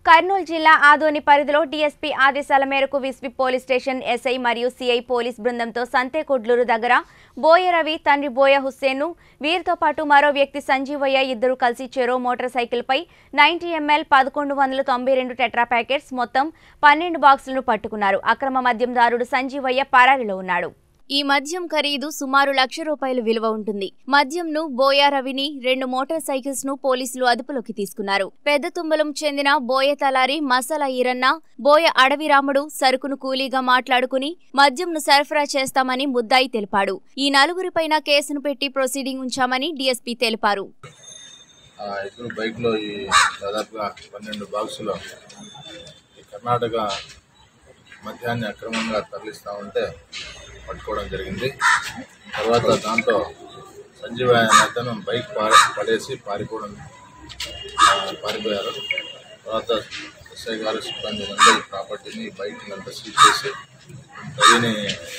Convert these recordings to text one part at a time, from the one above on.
కర్నూలు జిల్లా ఆదోని పరిధిలో డీఎస్పీ ఆదేశాల మేరకు విస్పి పోలీస్ స్టేషన్ ఎస్ఐ మరియు సిఐ పోలీస్ బృందంతో సంతేకొడ్లూరు దగ్గర బోయ రవి తండ్రి బోయ హుస్సేన్ను వీరితో పాటు మరో వ్యక్తి సంజీవయ్య ఇద్దరు కలిసి చెరో మోటార్ సైకిల్పై నైన్టీ ఎంఎల్ పదకొండు వందల తొంభై రెండు టెట్రా ప్యాకెట్స్ మొత్తం పన్నెండు బాక్సులను పట్టుకున్నారు అక్రమ మద్యందారుడు సంజీవయ్య పరారిలో ఉన్నాడు ఈ మద్యం ఖరీదు సుమారు లక్ష రూపాయలు విలువ ఉంటుంది మద్యంను బోయా రవిని రెండు మోటార్ సైకిల్స్ ను పోలీసులు అదుపులోకి తీసుకున్నారు పెద్ద తుమ్మలం చెందిన బోయ తలారి మసాలా ఈరన్న బోయ అడవిరాముడు సరుకును కూలీగా మాట్లాడుకుని మద్యంను సరఫరా చేస్తామని ముద్దాయి తెలిపాడు ఈ నలుగురిపైన కేసును పెట్టి ప్రొసీడింగ్ ఉంచామని డీఎస్పీ తెలిపారు ఆ ఇద్దరు బైక్లో ఈ దాదాపుగా పన్నెండు బాక్సులు ఈ కర్ణాటక మద్యాన్ని అక్రమంగా తరలిస్తూ ఉంటే పట్టుకోవడం జరిగింది తర్వాత దాంట్లో సంజీవ అనే అతను బైక్ పార పడేసి పారిపోవడం ఆ, పారిపోయారు తర్వాత ఎస్ఐ గారు సిబ్బంది అంతా ఈ ప్రాపర్టీని బైక్ని అంతా సీజ్ చేసి రవిని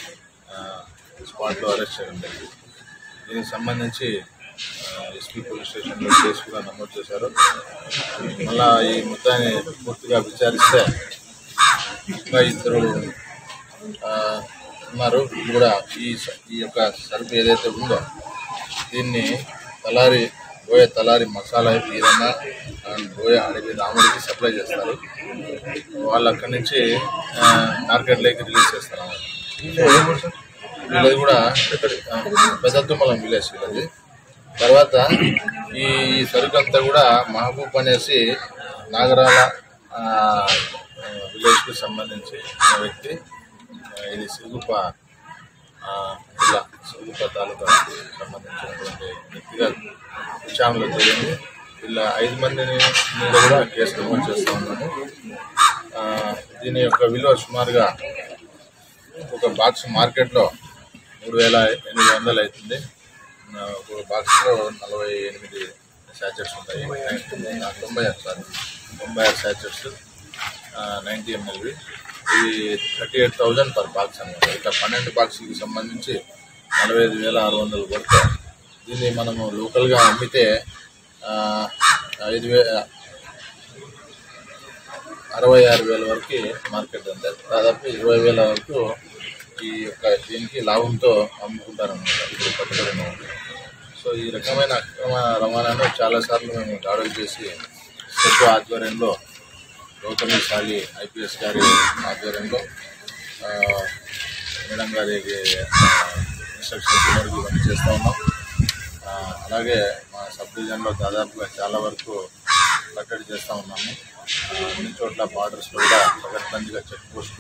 స్పాట్లో అరెస్ట్ చేయడం జరిగింది దీనికి సంబంధించి ఎస్పీ పోలీస్ స్టేషన్లో కేసు కూడా నమోదు చేశారు మళ్ళా ఈ ముద్దాన్ని పూర్తిగా విచారిస్తే ఇంకా ఇద్దరు ఆ, ఉన్నారు వీళ్ళు కూడా ఈ స- ఈ యొక్క సరుకు ఏదైతే ఉందో దీన్ని తలారి బోయ తలారి మసాలా ఈరన్న అండ్ బోయ అడవి రాముడికి సప్లై చేస్తారు వాళ్ళు అక్కడి నుంచి ఆ, మార్కెట్లోకి రిలీజ్ చేస్తారు వీళ్ళది కూడా ఆ, పెద్ద తుమ్మలం విలేజ్ వీళ్ళది తర్వాత ఈ సరుకు అంతా కూడా మహబూబ్ అనేసి నాగరాల ఆ, విలేజ్కి సంబంధించి ఉన్న వ్యక్తి ఆ, ఇది సిరుగుప ఆ, జిల్లా సిరుగుప తాలూకా సంబంధించినటువంటి వ్యక్తిగా విచారణలో జరిగింది వీళ్ళ ఐదు మందిని మీద కూడా కేసు నమోదు చేస్తూ ఉన్నాము ఆ, దీని యొక్క విలువ సుమారుగా ఒక బాక్స్ మార్కెట్లో మూడు వేల ఎనిమిది వందలు అవుతుంది ఆ, ఒక బాక్స్లో నలభై ఎనిమిది శాచెట్స్ ఉంటాయి ఆ, తొంభై ఆరు సారీ తొంభై ఆరు శాచెట్స్ నైంటీ ఎంఎల్వి ఇది thirty eight thousand per box అనమాట ఇక పన్నెండు బాక్స్కి సంబంధించి నలభై ఐదు వేల ఆరు వందలు పడితే దీన్ని మనము లోకల్గా అమ్మితే ఆ, ఐదు వే అరవై ఆరు వేల వరకు మార్కెట్ ఉంది దాదాపు ఇరవై వేల వరకు ఈ యొక్క దీనికి లాభంతో అమ్ముకుంటారన్నమాట ఇప్పుడు పట్టుబడిన వాళ్ళు. సో ఈ రకమైన అక్రమ రవాణాను చాలాసార్లు మేము దాడులు చేసి స్టెప్ ఆధ్వర్యంలో గౌతమి సాలి ఐపీఎస్ గారి ఆధ్వర్యంలో ఆ, మేడం గారి ఇన్స్ట్రక్షన్స్ మేరకు ఇవన్నీ చేస్తూ ఉన్నాం ఆ, అలాగే మా సబ్ డివిజన్లో దాదాపుగా చాలా వరకు కట్టడి చేస్తూ ఉన్నాము ఆ, అన్ని చోట్ల బార్డర్స్లో కూడా పగడ్బందీగా చెక్ పోస్ట్